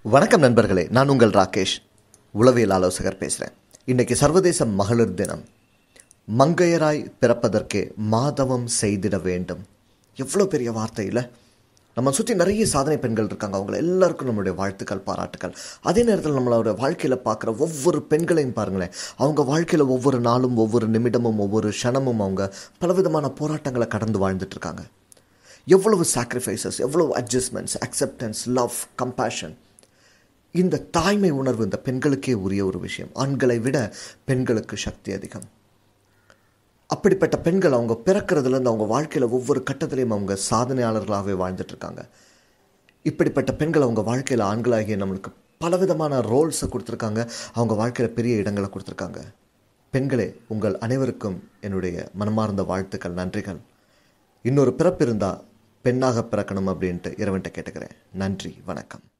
வணக்கம் நண்பர்களே நான் உங்கள் ராகேஷ் உளவியல் ஆலோசகர் பேசுகிறேன் இன்னைக்கு சர்வதேச மகளிர் தினம் மங்கையராய் பிறப்பதற்கே மாதவம் செய்திட வேண்டும் எவ்வளோ பெரிய வார்த்தை இல்லை நம்ம சுற்றி நிறைய சாதனை பெண்கள் இருக்காங்க அவங்க எல்லாருக்கும் நம்மளுடைய வாழ்த்துக்கள் பாராட்டுக்கள் அதே நேரத்தில் நம்மளோட வாழ்க்கையில் பார்க்குற ஒவ்வொரு பெண்களையும் பாருங்களேன் அவங்க வாழ்க்கையில் ஒவ்வொரு நாளும் ஒவ்வொரு நிமிடமும் ஒவ்வொரு க்ஷணமும் அவங்க பலவிதமான போராட்டங்களை கடந்து வாழ்ந்துட்டு இருக்காங்க எவ்வளவு சாக்ரிஃபைசஸ் எவ்வளவு அட்ஜஸ்ட்மெண்ட்ஸ் அக்செப்டன்ஸ் லவ் கம்பேஷன் இந்த தாய்மை உணர்வு இந்த பெண்களுக்கே உரிய ஒரு விஷயம் ஆண்களை விட பெண்களுக்கு சக்தி அதிகம் அப்படிப்பட்ட பெண்கள் அவங்க பிறக்கிறதுலேருந்து அவங்க வாழ்க்கையில் ஒவ்வொரு கட்டத்திலையும் அவங்க சாதனையாளர்களாகவே வாழ்ந்துட்டு இருக்காங்க இப்படிப்பட்ட பெண்கள் அவங்க வாழ்க்கையில் ஆண்களாகிய நம்மளுக்கு பலவிதமான ரோல்ஸை கொடுத்துருக்காங்க அவங்க வாழ்க்கையில் பெரிய இடங்களை கொடுத்துருக்காங்க பெண்களே உங்கள் அனைவருக்கும் என்னுடைய மனமார்ந்த வாழ்த்துக்கள் நன்றிகள் இன்னொரு பிறப்பு இருந்தால் பெண்ணாக பிறக்கணும் அப்படின்ட்டு இறைவன்ட்ட கேட்டுக்கிறேன் நன்றி வணக்கம்